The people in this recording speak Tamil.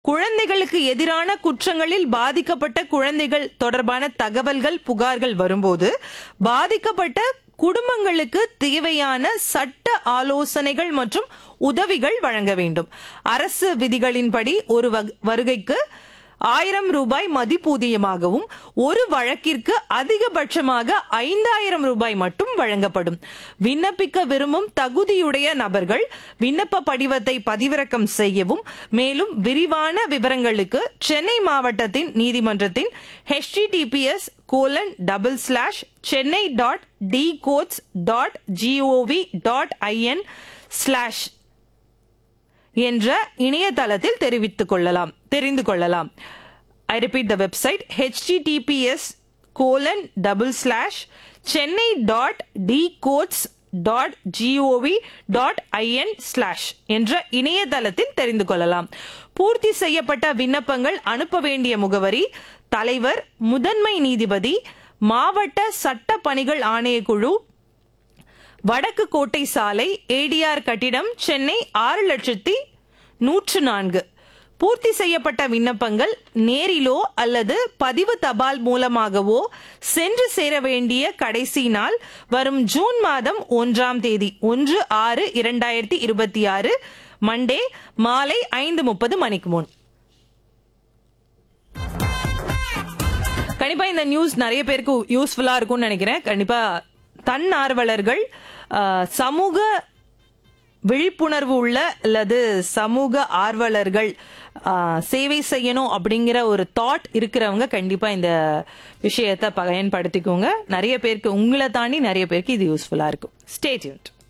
குழந்தைகளுக்கு எதிரான குற்றங்களில் பாதிக்கப்பட்ட குழந்தைகள் தொடர்பான தகவல்கள் புகார்கள் வரும்போது பாதிக்கப்பட்ட குடும்பங்களுக்கு தேவையான சட்ட ஆலோசனைகள் மற்றும் உதவிகள் வழங்க வேண்டும் அரசு விதிகளின்படி ஒரு வக- வருகைக்கு ஆயிரம் ரூபாய் மதிப்பூதியமாகவும் ஒரு வழக்கிற்கு அதிகபட்சமாக ஐந்தாயிரம் ரூபாய் மட்டும் வழங்கப்படும் விண்ணப்பிக்க விரும்பும் தகுதியுடைய நபர்கள் விண்ணப்ப படிவத்தை பதிவிறக்கம் செய்யவும் மேலும் விரிவான விவரங்களுக்கு சென்னை மாவட்டத்தின் நீதிமன்றத்தின் https colon double slash Chennai dot D courts dot G O V dot I N slash என்ற இணையதளத்தில் தெரிவித்துக் கொள்ளலாம் தெரிந்து கொள்ளலாம் I repeat the website https colon double slash Chennai dot D courts dot G O V dot I N slash என்ற இணையதளத்தில் தெரிந்து கொள்ளலாம் பூர்த்தி செய்யப்பட்ட விண்ணப்பங்கள் அனுப்ப வேண்டிய முகவரி தலைவர் முதன்மை நீதிபதி மாவட்ட சட்ட பணிகள் ஆணையக்குழு வடக்கு கோட்டை சாலை ஏடிஆர் கட்டிடம் சென்னை ஆறு லட்சத்தி நூற்று நான்கு பூர்த்தி செய்யப்பட்ட விண்ணப்பங்கள் நேரிலோ அல்லது பதிவு தபால் மூலமாகவோ சென்று சேர வேண்டிய கடைசி நாள் வரும் ஜூன் மாதம் ஒன்றாம் தேதி ஒன்று ஆறு இரண்டாயிரத்தி இருபத்தி ஆறு மண்டே மாலை ஐந்து முப்பது மணிக்கு முன் கண்டிப்பா இந்த நியூஸ் நிறைய பேருக்கு யூஸ்ஃபுல்லா இருக்கும்னு நினைக்கிறேன் கண்டிப்பா தன்னார்வலர்கள் ஆஹ், சமூக விழிப்புணர்வு உள்ள அல்லது சமூக ஆர்வலர்கள் ஆஹ், சேவை செய்யணும் அப்படிங்கிற ஒரு தாட் இருக்கிறவங்க கண்டிப்பா இந்த விஷயத்தை பயன்படுத்திக்கோங்க நிறைய பேருக்கு உங்களை தாண்டி நிறைய பேருக்கு இது யூஸ்ஃபுல்லா இருக்கும் ஸ்டே டியூன்ட்